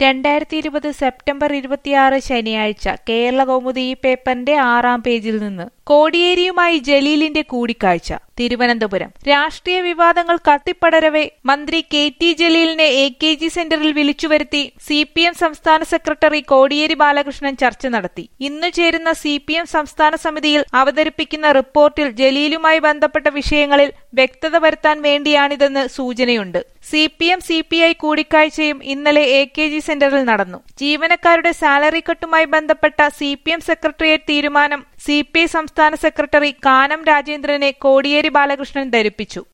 രണ്ടായിരത്തി ഇരുപത് സെപ്റ്റംബർ ഇരുപത്തിയാറ് ശനിയാഴ്ച കേരള കൗമുദി ഈ പേപ്പറിന്റെ ആറാം പേജിൽ നിന്ന് കോടിയേരിയുമായി ജലീലിന്റെ കൂടിക്കാഴ്ച തിരുവനന്തപുരം രാഷ്ട്രീയ വിവാദങ്ങൾ കത്തിപ്പടരവെ മന്ത്രി കെ ടി ജലീലിനെ എ കെ ജി സെന്ററിൽ വിളിച്ചുവരുത്തി സി പി എം സംസ്ഥാന സെക്രട്ടറി കോടിയേരി ബാലകൃഷ്ണൻ ചർച്ച നടത്തി ഇന്ന് ചേരുന്ന സി പി എം സംസ്ഥാന സമിതിയിൽ അവതരിപ്പിക്കുന്ന റിപ്പോർട്ടിൽ ജലീലുമായി ബന്ധപ്പെട്ട വിഷയങ്ങളിൽ വ്യക്തത വരുത്താൻ വേണ്ടിയാണിതെന്ന് സൂചനയുണ്ട് C P M C P I കൂടിക്കാഴ്ചയും ഇന്നലെ എ കെ ജി സെന്ററിൽ നടന്നു ജീവനക്കാരുടെ സാലറി കട്ടുമായി ബന്ധപ്പെട്ട സി പി എം സെക്രട്ടേറിയറ്റ് തീരുമാനം സി പി ഐ സംസ്ഥാന സെക്രട്ടറി കാനം രാജേന്ദ്രനെ കോടിയേരി ബാലകൃഷ്ണൻ ധരിപ്പിച്ചു